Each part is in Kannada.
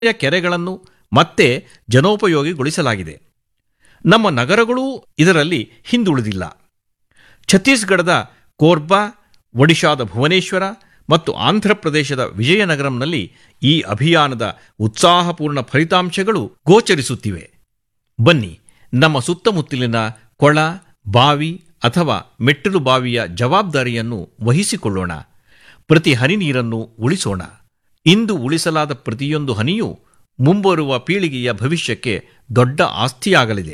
ಕೆರೆಗಳನ್ನು ಮತ್ತೆ ಜನೋಪಯೋಗಿಗೊಳಿಸಲಾಗಿದೆ ನಮ್ಮ ನಗರಗಳೂ ಇದರಲ್ಲಿ ಹಿಂದುಳಿದಿಲ್ಲ ಛತ್ತೀಸ್ಗಢದ ಕೋರ್ಬಾ ಒಡಿಶಾದ ಭುವನೇಶ್ವರ ಮತ್ತು ಆಂಧ್ರಪ್ರದೇಶದ ವಿಜಯನಗರಂನಲ್ಲಿ ಈ ಅಭಿಯಾನದ ಉತ್ಸಾಹಪೂರ್ಣ ಫಲಿತಾಂಶಗಳು ಗೋಚರಿಸುತ್ತಿವೆ ಬನ್ನಿ ನಮ್ಮ ಸುತ್ತಮುತ್ತಲಿನ ಕೊಳ ಬಾವಿ ಅಥವಾ ಮೆಟ್ಟಿಲು ಬಾವಿಯ ಜವಾಬ್ದಾರಿಯನ್ನು ವಹಿಸಿಕೊಳ್ಳೋಣ ಪ್ರತಿ ಹನಿ ನೀರನ್ನು ಉಳಿಸೋಣ ಇಂದು ಉಳಿಸಲಾದ ಪ್ರತಿಯೊಂದು ಹನಿಯೂ ಮುಂಬರುವ ಪೀಳಿಗೆಯ ಭವಿಷ್ಯಕ್ಕೆ ದೊಡ್ಡ ಆಸ್ತಿಯಾಗಲಿದೆ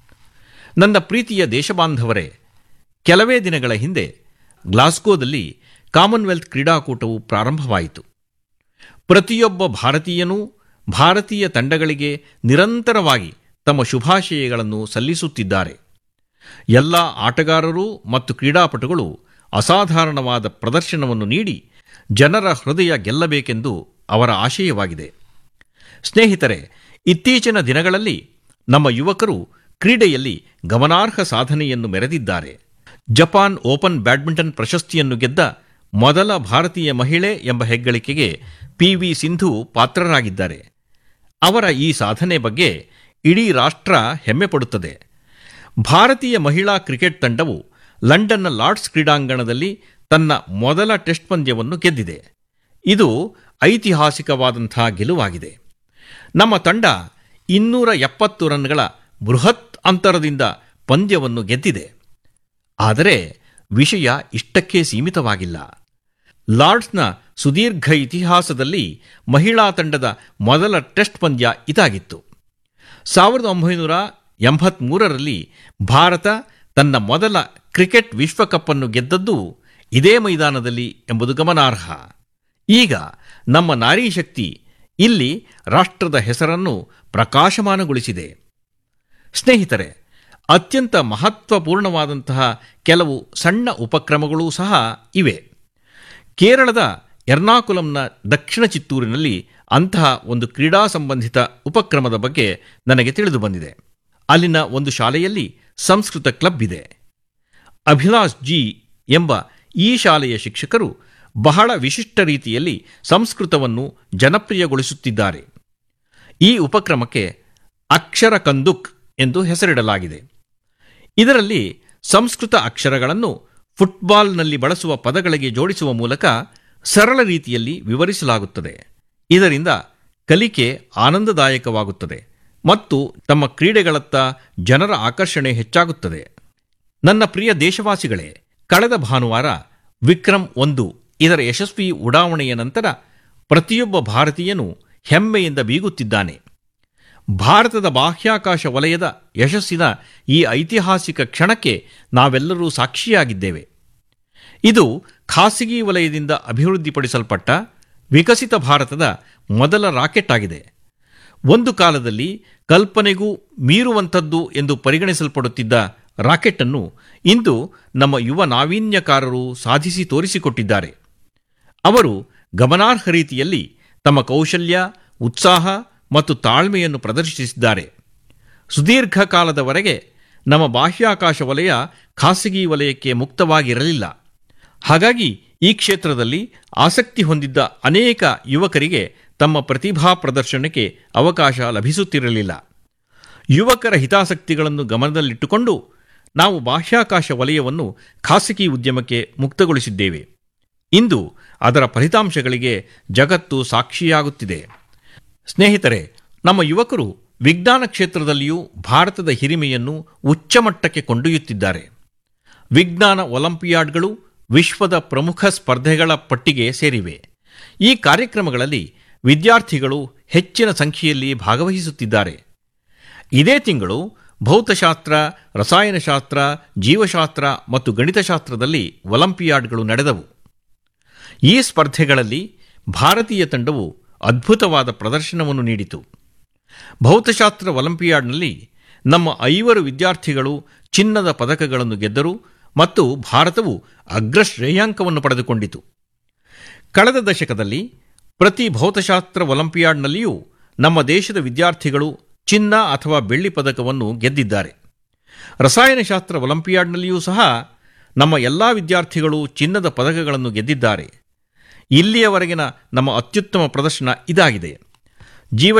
ನನ್ನ ಪ್ರೀತಿಯ ದೇಶಬಾಂಧವರೇ ಕೆಲವೇ ದಿನಗಳ ಹಿಂದೆ ಗ್ಲಾಸ್ಗೋದಲ್ಲಿ ಕಾಮನ್ವೆಲ್ತ್ ಕ್ರೀಡಾಕೂಟವು ಪ್ರಾರಂಭವಾಯಿತು ಪ್ರತಿಯೊಬ್ಬ ಭಾರತೀಯನೂ ಭಾರತೀಯ ತಂಡಗಳಿಗೆ ನಿರಂತರವಾಗಿ ತಮ್ಮ ಶುಭಾಶಯಗಳನ್ನು ಸಲ್ಲಿಸುತ್ತಿದ್ದಾರೆ ಎಲ್ಲ ಆಟಗಾರರು ಮತ್ತು ಕ್ರೀಡಾಪಟುಗಳು ಅಸಾಧಾರಣವಾದ ಪ್ರದರ್ಶನವನ್ನು ನೀಡಿ ಜನರ ಹೃದಯ ಗೆಲ್ಲಬೇಕೆಂದು ಅವರ ಆಶಯವಾಗಿದೆ ಸ್ನೇಹಿತರೆ ಇತ್ತೀಚಿನ ದಿನಗಳಲ್ಲಿ ನಮ್ಮ ಯುವಕರು ಕ್ರೀಡೆಯಲ್ಲಿ ಗಮನಾರ್ಹ ಸಾಧನೆಯನ್ನು ಮೆರೆದಿದ್ದಾರೆ ಜಪಾನ್ ಓಪನ್ ಬ್ಯಾಡ್ಮಿಂಟನ್ ಪ್ರಶಸ್ತಿಯನ್ನು ಗೆದ್ದ ಮೊದಲ ಭಾರತೀಯ ಮಹಿಳೆ ಎಂಬ ಹೆಗ್ಗಳಿಕೆಗೆ ಪಿ ವಿ ಸಿಂಧು ಪಾತ್ರರಾಗಿದ್ದಾರೆ ಅವರ ಈ ಸಾಧನೆ ಬಗ್ಗೆ ಇಡೀ ರಾಷ್ಟ್ರ ಹೆಮ್ಮೆ ಪಡುತ್ತದೆ ಭಾರತೀಯ ಮಹಿಳಾ ಕ್ರಿಕೆಟ್ ತಂಡವು ಲಂಡನ್ನ ಲಾರ್ಡ್ಸ್ ಕ್ರೀಡಾಂಗಣದಲ್ಲಿ ತನ್ನ ಮೊದಲ ಟೆಸ್ಟ್ ಪಂದ್ಯವನ್ನು ಗೆದ್ದಿದೆ ಇದು ಐತಿಹಾಸಿಕವಾದಂಥ ಗೆಲುವಾಗಿದೆ ನಮ್ಮ ತಂಡ ಇನ್ನೂರ ಎಪ್ಪತ್ತು ರನ್ಗಳ ಬೃಹತ್ ಅಂತರದಿಂದ ಪಂದ್ಯವನ್ನು ಗೆದ್ದಿದೆ ಆದರೆ ವಿಷಯ ಇಷ್ಟಕ್ಕೆ ಸೀಮಿತವಾಗಿಲ್ಲ ಲಾರ್ಡ್ಸ್ನ ಸುದೀರ್ಘ ಇತಿಹಾಸದಲ್ಲಿ ಮಹಿಳಾ ತಂಡದ ಮೊದಲ ಟೆಸ್ಟ್ ಪಂದ್ಯ ಇದಾಗಿತ್ತು ಸಾವಿರದ ಒಂಬೈನೂರ ಎಂಬತ್ಮೂರರಲ್ಲಿ ಭಾರತ ತನ್ನ ಮೊದಲ ಕ್ರಿಕೆಟ್ ವಿಶ್ವಕಪ್ ಅನ್ನು ಗೆದ್ದದ್ದು ಇದೇ ಮೈದಾನದಲ್ಲಿ ಎಂಬುದು ಗಮನಾರ್ಹ ಈಗ ನಮ್ಮ ನಾರಿ ಶಕ್ತಿ ಇಲ್ಲಿ ರಾಷ್ಟ್ರದ ಹೆಸರನ್ನು ಪ್ರಕಾಶಮಾನಗೊಳಿಸಿದೆ ಸ್ನೇಹಿತರೆ ಅತ್ಯಂತ ಮಹತ್ವಪೂರ್ಣವಾದಂತಹ ಕೆಲವು ಸಣ್ಣ ಉಪಕ್ರಮಗಳೂ ಸಹ ಇವೆ ಕೇರಳದ ಎರ್ನಾಕುಲಂನ ದಕ್ಷಿಣ ಚಿತ್ತೂರಿನಲ್ಲಿ ಅಂತಹ ಒಂದು ಕ್ರೀಡಾ ಸಂಬಂಧಿತ ಉಪಕ್ರಮದ ಬಗ್ಗೆ ನನಗೆ ತಿಳಿದು ಬಂದಿದೆ ಅಲ್ಲಿನ ಒಂದು ಶಾಲೆಯಲ್ಲಿ ಸಂಸ್ಕೃತ ಕ್ಲಬ್ ಇದೆ ಅಭಿಲಾಷ್ ಜಿ ಎಂಬ ಈ ಶಾಲೆಯ ಶಿಕ್ಷಕರು ಬಹಳ ವಿಶಿಷ್ಟ ರೀತಿಯಲ್ಲಿ ಸಂಸ್ಕೃತವನ್ನು ಜನಪ್ರಿಯಗೊಳಿಸುತ್ತಿದ್ದಾರೆ ಈ ಉಪಕ್ರಮಕ್ಕೆ ಅಕ್ಷರ ಕಂದುಕ್ ಎಂದು ಹೆಸರಿಡಲಾಗಿದೆ ಇದರಲ್ಲಿ ಸಂಸ್ಕೃತ ಅಕ್ಷರಗಳನ್ನು ಫುಟ್ಬಾಲ್ನಲ್ಲಿ ಬಳಸುವ ಪದಗಳಿಗೆ ಜೋಡಿಸುವ ಮೂಲಕ ಸರಳ ರೀತಿಯಲ್ಲಿ ವಿವರಿಸಲಾಗುತ್ತದೆ ಇದರಿಂದ ಕಲಿಕೆ ಆನಂದದಾಯಕವಾಗುತ್ತದೆ ಮತ್ತು ತಮ್ಮ ಕ್ರೀಡೆಗಳತ್ತ ಜನರ ಆಕರ್ಷಣೆ ಹೆಚ್ಚಾಗುತ್ತದೆ ನನ್ನ ಪ್ರಿಯ ದೇಶವಾಸಿಗಳೇ ಕಳೆದ ಭಾನುವಾರ ವಿಕ್ರಮ್ ಒಂದು ಇದರ ಯಶಸ್ವಿ ಉಡಾವಣೆಯ ನಂತರ ಪ್ರತಿಯೊಬ್ಬ ಭಾರತೀಯನೂ ಹೆಮ್ಮೆಯಿಂದ ಬೀಗುತ್ತಿದ್ದಾನೆ ಭಾರತದ ಬಾಹ್ಯಾಕಾಶ ವಲಯದ ಯಶಸ್ಸಿನ ಈ ಐತಿಹಾಸಿಕ ಕ್ಷಣಕ್ಕೆ ನಾವೆಲ್ಲರೂ ಸಾಕ್ಷಿಯಾಗಿದ್ದೇವೆ ಇದು ಖಾಸಗಿ ವಲಯದಿಂದ ಅಭಿವೃದ್ಧಿಪಡಿಸಲ್ಪಟ್ಟ ವಿಕಸಿತ ಭಾರತದ ಮೊದಲ ರಾಕೆಟ್ ಆಗಿದೆ ಒಂದು ಕಾಲದಲ್ಲಿ ಕಲ್ಪನೆಗೂ ಮೀರುವಂಥದ್ದು ಎಂದು ಪರಿಗಣಿಸಲ್ಪಡುತ್ತಿದ್ದ ರಾಕೆಟ್ ಅನ್ನು ಇಂದು ನಮ್ಮ ಯುವ ನಾವೀನ್ಯಕಾರರು ಸಾಧಿಸಿ ತೋರಿಸಿಕೊಟ್ಟಿದ್ದಾರೆ ಅವರು ಗಮನಾರ್ಹ ರೀತಿಯಲ್ಲಿ ತಮ್ಮ ಕೌಶಲ್ಯ ಉತ್ಸಾಹ ಮತ್ತು ತಾಳ್ಮೆಯನ್ನು ಪ್ರದರ್ಶಿಸಿದ್ದಾರೆ ಸುದೀರ್ಘ ಕಾಲದವರೆಗೆ ನಮ್ಮ ಬಾಹ್ಯಾಕಾಶ ವಲಯ ಖಾಸಗಿ ವಲಯಕ್ಕೆ ಮುಕ್ತವಾಗಿರಲಿಲ್ಲ ಹಾಗಾಗಿ ಈ ಕ್ಷೇತ್ರದಲ್ಲಿ ಆಸಕ್ತಿ ಹೊಂದಿದ್ದ ಅನೇಕ ಯುವಕರಿಗೆ ತಮ್ಮ ಪ್ರತಿಭಾ ಪ್ರದರ್ಶನಕ್ಕೆ ಅವಕಾಶ ಲಭಿಸುತ್ತಿರಲಿಲ್ಲ ಯುವಕರ ಹಿತಾಸಕ್ತಿಗಳನ್ನು ಗಮನದಲ್ಲಿಟ್ಟುಕೊಂಡು ನಾವು ಬಾಹ್ಯಾಕಾಶ ವಲಯವನ್ನು ಖಾಸಗಿ ಉದ್ಯಮಕ್ಕೆ ಮುಕ್ತಗೊಳಿಸಿದ್ದೇವೆ ಇಂದು ಅದರ ಫಲಿತಾಂಶಗಳಿಗೆ ಜಗತ್ತು ಸಾಕ್ಷಿಯಾಗುತ್ತಿದೆ ಸ್ನೇಹಿತರೆ ನಮ್ಮ ಯುವಕರು ವಿಜ್ಞಾನ ಕ್ಷೇತ್ರದಲ್ಲಿಯೂ ಭಾರತದ ಹಿರಿಮೆಯನ್ನು ಉಚ್ಚಮಟ್ಟಕ್ಕೆ ಕೊಂಡೊಯ್ಯುತ್ತಿದ್ದಾರೆ ವಿಜ್ಞಾನ ಒಲಿಂಪಿಯಾಡ್ಗಳು ವಿಶ್ವದ ಪ್ರಮುಖ ಸ್ಪರ್ಧೆಗಳ ಪಟ್ಟಿಗೆ ಸೇರಿವೆ ಈ ಕಾರ್ಯಕ್ರಮಗಳಲ್ಲಿ ವಿದ್ಯಾರ್ಥಿಗಳು ಹೆಚ್ಚಿನ ಸಂಖ್ಯೆಯಲ್ಲಿ ಭಾಗವಹಿಸುತ್ತಿದ್ದಾರೆ ಇದೇ ತಿಂಗಳು ಭೌತಶಾಸ್ತ್ರ ರಸಾಯನಶಾಸ್ತ್ರ ಜೀವಶಾಸ್ತ್ರ ಮತ್ತು ಗಣಿತಶಾಸ್ತ್ರದಲ್ಲಿ ಒಲಿಂಪಿಯಾಡ್ಗಳು ನಡೆದವು ಈ ಸ್ಪರ್ಧೆಗಳಲ್ಲಿ ಭಾರತೀಯ ತಂಡವು ಅದ್ಭುತವಾದ ಪ್ರದರ್ಶನವನ್ನು ನೀಡಿತು ಭೌತಶಾಸ್ತ್ರ ಒಲಿಂಪಿಯಾಡ್ನಲ್ಲಿ ನಮ್ಮ ಐವರು ವಿದ್ಯಾರ್ಥಿಗಳು ಚಿನ್ನದ ಪದಕಗಳನ್ನು ಗೆದ್ದರು ಮತ್ತು ಭಾರತವು ಅಗ್ರ ಶ್ರೇಯಾಂಕವನ್ನು ಪಡೆದುಕೊಂಡಿತು ಕಳೆದ ದಶಕದಲ್ಲಿ ಪ್ರತಿ ಭೌತಶಾಸ್ತ್ರ ಒಲಿಂಪಿಯಾಡ್ನಲ್ಲಿಯೂ ನಮ್ಮ ದೇಶದ ವಿದ್ಯಾರ್ಥಿಗಳು ಚಿನ್ನ ಅಥವಾ ಬೆಳ್ಳಿ ಪದಕವನ್ನು ಗೆದ್ದಿದ್ದಾರೆ ರಸಾಯನಶಾಸ್ತ್ರ ಒಲಿಂಪಿಯಾಡ್ನಲ್ಲಿಯೂ ಸಹ ನಮ್ಮ ಎಲ್ಲ ವಿದ್ಯಾರ್ಥಿಗಳು ಚಿನ್ನದ ಪದಕಗಳನ್ನು ಗೆದ್ದಿದ್ದಾರೆ ಇಲ್ಲಿಯವರೆಗಿನ ನಮ್ಮ ಅತ್ಯುತ್ತಮ ಪ್ರದರ್ಶನ ಇದಾಗಿದೆ ಜೀವ